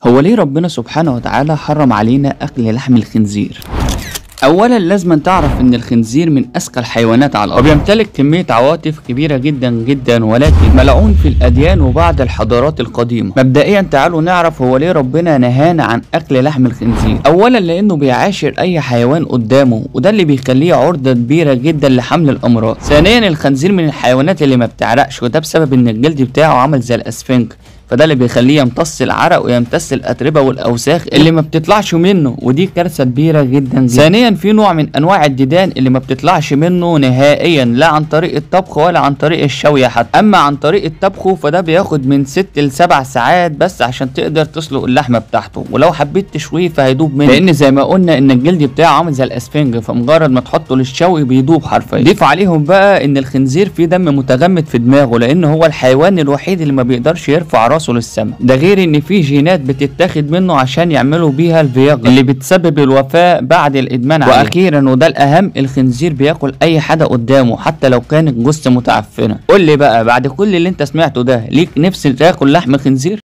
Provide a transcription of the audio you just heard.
هو ليه ربنا سبحانه وتعالى حرم علينا أكل لحم الخنزير؟ اولا لازم تعرف ان الخنزير من اذكى الحيوانات على الارض وبيمتلك كميه عواطف كبيره جدا جدا ولكن ملعون في الاديان وبعض الحضارات القديمه مبدئيا تعالوا نعرف هو ليه ربنا نهانا عن اكل لحم الخنزير اولا لانه بيعاشر اي حيوان قدامه وده اللي بيخليه عرضه كبيره جدا لحمل الامراض ثانيا الخنزير من الحيوانات اللي ما بتعرقش وده بسبب ان الجلد بتاعه عامل زي الاسفنج فده اللي بيخليه يمتص العرق ويمتص الاتربه والاوساخ اللي ما بتطلعش منه ودي كارثه كبيره جدا, جدا. ثانيا في نوع من انواع الديدان اللي ما بتطلعش منه نهائيا لا عن طريق الطبخ ولا عن طريق الشوي حتى اما عن طريق الطبخ فده بياخد من 6 ل 7 ساعات بس عشان تقدر تسلق اللحمه بتاعته ولو حبيت تشويه فهيدوب منه لان زي ما قلنا ان الجلد بتاعه عامل زي الاسفنج فمجرد ما تحطه للشوي بيدوب حرفيا ضيف عليهم بقى ان الخنزير فيه دم متجمد في دماغه لان هو الحيوان الوحيد اللي ما بيقدرش يرفع راسه للسماء ده غير ان في جينات بتتاخد منه عشان يعملوا بيها الفياجرا اللي بتسبب الوفاه بعد الادمان عليه واخيرا وده الاهم الخنزير بياكل اي حاجه قدامه حتى لو كانت جثه متعفنه قول لي بقى بعد كل اللي انت سمعته ده ليك نفس تاكل لحم خنزير